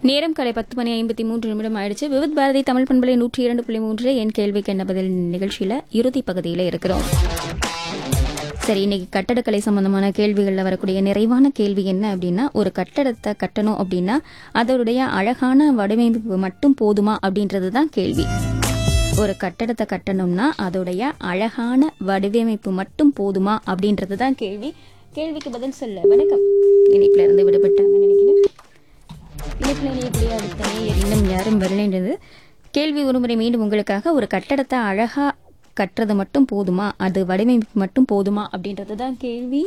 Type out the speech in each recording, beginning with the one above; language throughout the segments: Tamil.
நேரம் காலை பத்து மணி ஐம்பத்தி மூன்று நிமிடம் ஆயிடுச்சு விவித் பாரதி தமிழ் பண்பலை நூற்றி இரண்டு புள்ளி மூன்று என் கேள்விக்கு என்ன பதில் நிகழ்ச்சியில இறுதி பகுதியில் இருக்கிறோம் சரி இன்னைக்கு கட்டடக்கலை சம்பந்தமான கேள்விகளில் வரக்கூடிய நிறைவான கேள்வி என்ன அப்படின்னா ஒரு கட்டடத்தை கட்டணும் அப்படின்னா அதனுடைய அழகான வடிவமைப்பு மட்டும் போதுமா அப்படின்றது தான் கேள்வி ஒரு கட்டடத்தை கட்டணும்னா அதோடைய அழகான வடிவமைப்பு மட்டும் போதுமா அப்படின்றது தான் கேள்வி கேள்விக்கு பதில் சொல்ல வணக்கம் இணைப்புல இருந்து விடுபட்டாங்க நினைக்கிறேன் இணைப்புல இணையக்கூடிய அடுத்த நேயர் இன்னும் யாரும் வரலைன்றது கேள்வி ஒருமுறை மீண்டும் உங்களுக்காக ஒரு கட்டடத்தை அழகா கட்டுறது மட்டும் போதுமா அது வடிவமைப்பு மட்டும் போதுமா அப்படின்றது தான் கேள்வி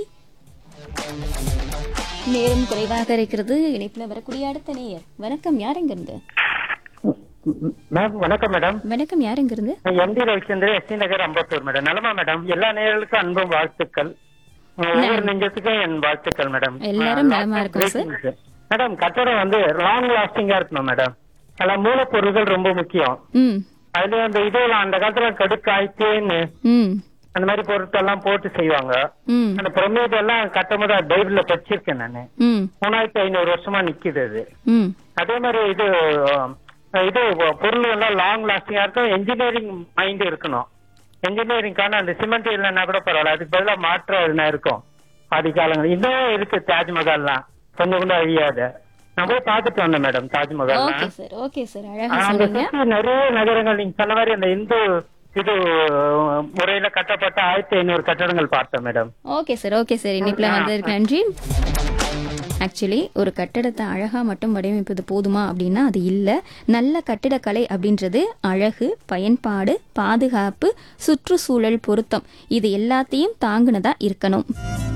நேரம் குறைவாக இருக்கிறது இணைப்புல வரக்கூடிய அடுத்த நேயர் வணக்கம் யார் எங்க இருந்து மேம் வணக்கம் மேடம் வணக்கம் யார் எங்க இருந்து MD Ravichandran ST Nagar Ambattur madam நலமா மேடம் எல்லா நேயர்களுக்கும் அன்பும் வாழ்த்துக்கள் ஒவ்வொரு நெஞ்சத்துக்கும் என் வாழ்த்துக்கள் மேடம் எல்லாரும் நலமா இருக்கோம் சார். மேடம் கட்டடம் வந்து லாங் லாஸ்டிங்கா இருக்கணும் மேடம் அதுல மூலப்பொருட்கள் ரொம்ப முக்கியம் ம் அதுல அந்த இதெல்லாம் அந்த காலத்துல கடுக்காய் தேன் ம் அந்த மாதிரி பொருட்கள் எல்லாம் போட்டு செய்வாங்க ம் அந்த பிரமிட் எல்லாம் கட்டும் போது பைபிள்ல படிச்சிருக்கேன் நானு ம் மூணாயிரத்தி ஐநூறு வருஷமா நிக்குது அது ம் அதே மாதிரி இது அஹ், இது பொருள் எல்லாம் லாங் லாஸ்டிங்கா இருக்கும் என்ஜினியரிங் மைண்ட் இருக்கணும் என்ஜினியரிங்கான அந்த சிமெண்ட் இல்லைன்னா கூட பரவாயில்ல அதுக்கு பதிலா மாற்று எதுனா இருக்கும் ஆதி காலங்கள் இன்னும் இருக்கு தாஜ்மஹால்லாம் கொஞ்சம் கூட அழியாத நான் போய் பார்த்துட்டு வந்தேன் madam Taj Mahal okay sir okay sir அழகா அந்த சொன்னீங்க சுத்தி நிறைய நகரங்கள் நீங்க சொன்ன மாதிரி அந்த இந்து இது முறையில கட்டப்பட்ட ஆயிரத்தி ஐநூறு கட்டடங்கள் பார்த்தேன் madam okay sir okay sir இனிப்புல வந்ததுக்கு நன்றி ஆக்சுவலி ஒரு கட்டடத்தை அழகா மட்டும் வடிவமைப்பது போதுமா அப்படின்னா அது இல்ல நல்ல கட்டிடக்கலை அப்படின்றது அழகு பயன்பாடு பாதுகாப்பு சுற்றுச்சூழல் பொருத்தம் இது எல்லாத்தையும் தாங்குனதா இருக்கணும்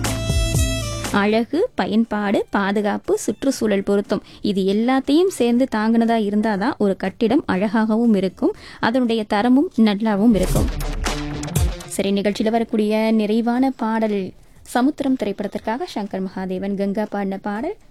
அழகு பயன்பாடு பாதுகாப்பு சுற்றுச்சூழல் பொருத்தம் இது எல்லாத்தையும் சேர்ந்து தாங்கினதா இருந்தாதான் ஒரு கட்டிடம் அழகாகவும் இருக்கும் அதனுடைய தரமும் நல்லாவும் இருக்கும் சரி நிகழ்ச்சியில் வரக்கூடிய நிறைவான பாடல் சமுத்திரம் திரைப்படத்திற்காக சங்கர் மகாதேவன் கங்கா பாடின பாடல்